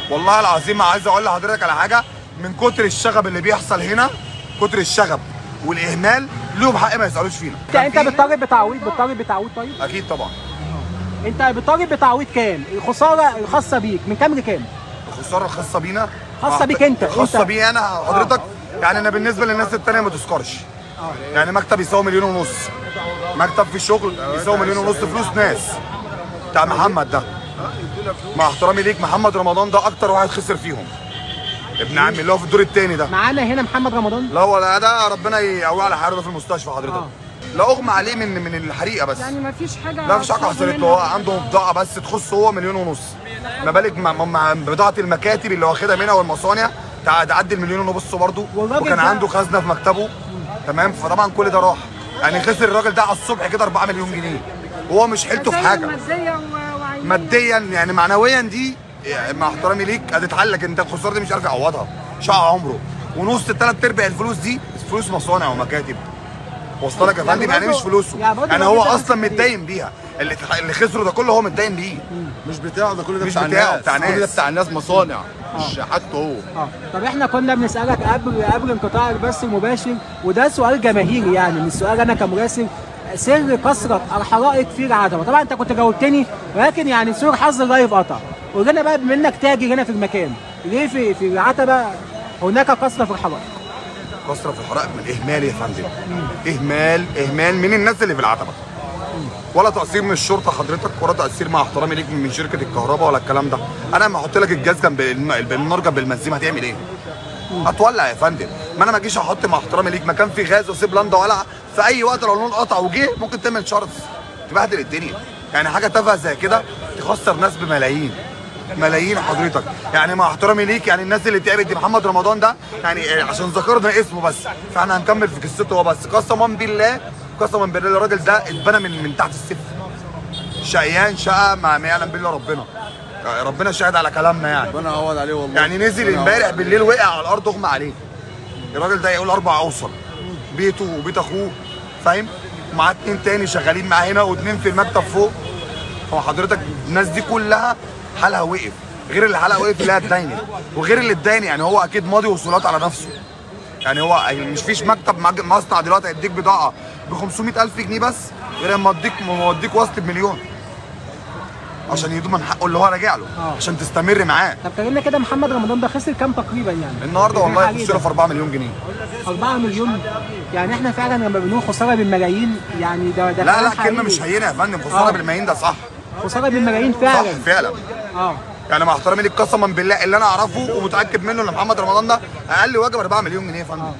والله العظيم عايز اقول لحضرتك على حاجه من كتر الشغب اللي بيحصل هنا كتر الشغب والاهمال لهم حق ما يسالوش فينا انت انت بتطالب بتعويض بتطالب بتعويض طيب اكيد طبعا انت بتطالب بتعويض كام الخساره الخاصه بيك من كام لكام الخساره الخاصه بينا خاصة مع- بيك انت، خاصه انت. بي انا حضرتك يعني انا بالنسبه للناس التانيه ما تذكرش يعني مكتب يساوي مليون ونص مكتب في الشغل يساوي مليون ونص فلوس ناس بتاع محمد ده مع احترامي ليك محمد رمضان ده اكتر واحد خسر فيهم ابن عمي اللي هو في الدور الثاني ده معانا هنا محمد رمضان لا ولا ده ربنا يقويه على حاله ده في المستشفى حضرتك آه. لا اغمى عليه من من الحريقه بس يعني ما فيش حاجه لا مفيش حاجه حصلت له هو عنده بضاعه بس تخص هو مليون ونص ما بالك مع, مع بضاعه المكاتب اللي واخدها منها والمصانع تع- تعدي المليون ونص برضه والراجل وكان ده- عنده خزنه في مكتبه تمام فطبعا كل ده راح يعني خسر الراجل ده على الصبح كده 4 مليون جنيه وهو مش حيلته في حاجه ماديا و- وعينيا ماديا يعني معنويا دي يعني مع احترامي ليك هتتعلق انت الخساره دي مش عارف يعوضها شقى عمره ونص الثلاث ارباع الفلوس دي فلوس مصانع ومكاتب وصل لك يا يعني فندم يعني برضه- مش فلوسه يعني برضه يعني هو الراجل ده اصلا مسك متدين بيها اللي اللي خسره ده كله هو متدين بيه مش بتاعه ده كل ده مش بتاع بتاعه، الناس بتاع كل ده ناس. بتاع الناس مصانع مش حاجته هو اه طب احنا كنا بنسالك قبل قبل انقطاع البث المباشر وده سؤال جماهيري يعني من السؤال انا كمراسل سر كثره الحرائق في العتبه طبعا انت كنت جاوبتني ولكن يعني سوء حظ اللايف قطع قول لنا بقى بما انك تاجر هنا في المكان ليه في في العتبه هناك كثره في الحرائق كسره في الحرائق من اهمال يا فندم اهمال اهمال من الناس اللي في العتبه ولا تقصير من الشرطه حضرتك ولا تقصير مع احترامي ليك من شركه الكهرباء ولا الكلام ده انا لما احط لك الجاز جنب الم- النار جنب المنزيم هتعمل ايه؟ هتولع يا فندم ما انا ما اجيش احط مع احترامي ليك مكان فيه غاز واسيب لندا ولع في اي وقت لو النور قطع وجه ممكن تعمل شرط تبهدل الدنيا يعني حاجه تافهه زي كده تخسر ناس بملايين ملايين حضرتك يعني مع احترامي ليك يعني الناس اللي تعبت دي محمد رمضان ده يعني آه، عشان ذكرنا اسمه بس فاحنا هنكمل في قصته هو بس قسما بالله قسما بالله الراجل ده اتبنى من من تحت الصفر شقيان شقه ما ما يعلم بالله ربنا يعني ربنا شاهد على كلامنا يعني ربنا يعوض عليه والله يعني نزل ربنا امبارح يعوض. بالليل وقع على الارض اغمى عليه الراجل ده يقول اربع اوصل بيته وبيت اخوه فاهم ومعاه اتنين تاني شغالين معاه هنا واتنين في المكتب فوق هو حضرتك الناس دي كلها حالها وقف غير اللي حالها وقف اللي هي اتداينت وغير اللي اتداين يعني هو اكيد ماضي وصولات على نفسه يعني هو مش فيش مكتب مج- مصنع دلوقتي هيديك بضاعه ب 500000 جنيه بس غير لما اديك ما اديك وسط بمليون عشان يضمن حقه اللي هو راجع له آه. عشان تستمر معاه طب كلمنا كده محمد رمضان ده خسر كام تقريبا يعني النهارده اللي والله عليه يخش ده. له في 4 مليون جنيه 4 مليون يعني احنا فعلا لما بنقول خساره بالملايين يعني ده ده لا كلام لا كلمه حقيقي. مش هينه يا فندم آه. خساره بالملايين ده صح خساره بالملايين صح فعلا فعلا اه يعني مع احترامي ليك قسما بالله اللي انا اعرفه ومتاكد منه ان محمد رمضان ده اقل واجب 4 مليون جنيه يا فندم